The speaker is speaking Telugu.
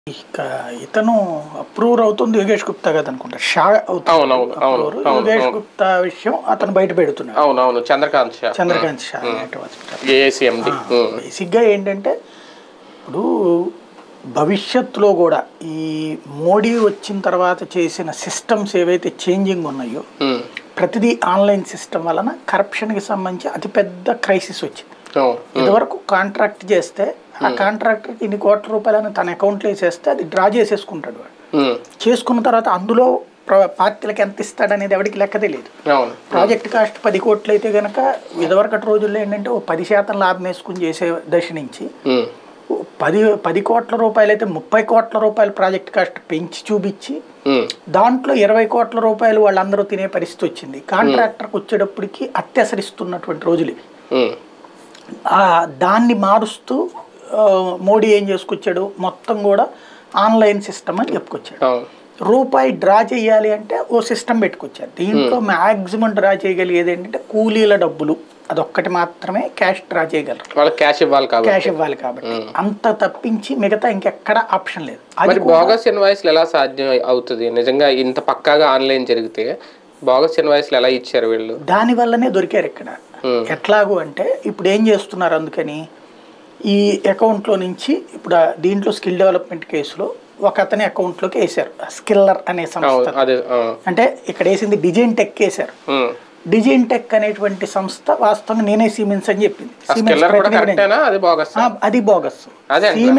ఇక ఇతను అప్రూవర్ అవుతుంది యోగేష్ గుప్తా కదా అనుకుంటా షా అవుతుంది అవునవును, అవును, approver. అవును, యోగేష్ అవును. గుప్తా విషయం అతను బయట పెడుతున్నాడు అవునవును Chandrakant Shah Chandrakant Shah net hospital ASMD బేసిక్గా ఏంటంటే ఇప్పుడు భవిష్యత్తులో కూడా ఈ మోడీ వచ్చిన తర్వాత చేసిన సిస్టమ్స్ ఏవైతే చేంజింగ్ ఉన్నాయో ప్రతిదీ ఆన్లైన్ సిస్టమ్ వలన కరప్షన్కి సంబంధించి అతిపెద్ద క్రైసిస్ వచ్చింది ఇదివరకు కాంట్రాక్ట్ చేస్తే ఆ కాంట్రాక్టర్కి ఇన్ని కోట్ల రూపాయలని తన అకౌంట్లో వేసేస్తే అది డ్రా చేసేసుకుంటాడు వాడు చేసుకున్న తర్వాత అందులో ప్ర- పార్టీలకు ఎంత ఇస్తాడనేది ఎవరికి లెక్క తెలియదు అవును ప్రాజెక్ట్ కాస్ట్ పది కోట్లు అయితే కనుక ఇదివరకటి రోజుల్లో ఏంటంటే ఓ పది శాతం లాభం వేసుకుని చేసే దశ నుంచి ఉమ్, ఓ పది పది కోట్ల రూపాయలు అయితే ముప్పై కోట్ల రూపాయలు ప్రాజెక్ట్ కాస్ట్ పెంచి చూపించి ఉమ్, దాంట్లో ఇరవై కోట్ల రూపాయలు వాళ్ళందరూ తినే పరిస్థితి వచ్చింది కాంట్రాక్టర్కి వచ్చేటప్పటికి అత్యసరిస్తున్నటువంటి రోజులు ఇవి ఉమ్, ఆ దాన్ని మారుస్తూ ఆ, మోడీ ఏం చేసుకొచ్చాడు మొత్తం కూడా ఆన్లైన్ సిస్టమ్ అని చెప్పుకొచ్చాడు అవును రూపాయి డ్రా చేయాలి అంటే ఓ సిస్టమ్ పెట్టుకొచ్చారు దీంట్లో మ్యాక్సిమం డ్రా చేయగలిగేది ఏంటంటే కూలీల డబ్బులు అదొక్కటి మాత్రమే క్యాష్ డ్రా చేయగలరు వాళ్ళకి క్యాష్ ఇవ్వాలి కాబట్టి క్యాష్ ఇవ్వాలి కాబట్టి అంత తప్పించి మిగతా ఇంకెక్కడ ఆప్షన్ లేదు అది మరి బోగస్ ఇన్వాయిస్లు ఎలా సాధ్యం అవుతుంది నిజంగా ఇంత పక్కాగా ఆన్లైన్ జరిగితే బోగస్ ఇన్వాయిస్లు ఎలా ఇచ్చారు వీళ్ళు దాని వల్లనే దొరికారు ఇక్కడ ఎట్లాగూ అంటే ఇప్పుడు ఏం చేస్తున్నారు అందుకని ఈ అకౌంట్లో నుంచి ఇప్పుడు ఆ దీంట్లో స్కిల్ డెవలప్మెంట్ కేసులో ఒక అతని అకౌంట్లోకి వేశారు స్కిల్లర్ అనే సంస్థ అవును అదే ఆ, అంటే ఇక్కడ వేసింది డిజైన్ టెక్ వేశారు ఉమ్. డిజైన్ టెక్ అనేటువంటి సంస్థ వాస్తవంగా నేనే సిమెన్స్ అని చెప్పింది ఆ సిమెన్స్ స్కిల్లర్ కూడా ప్రతినిధిని- కరెక్టేనా అది బోగస్ ఆ, అది బోగస్ అదే అంటున్నా. సిమెన్స్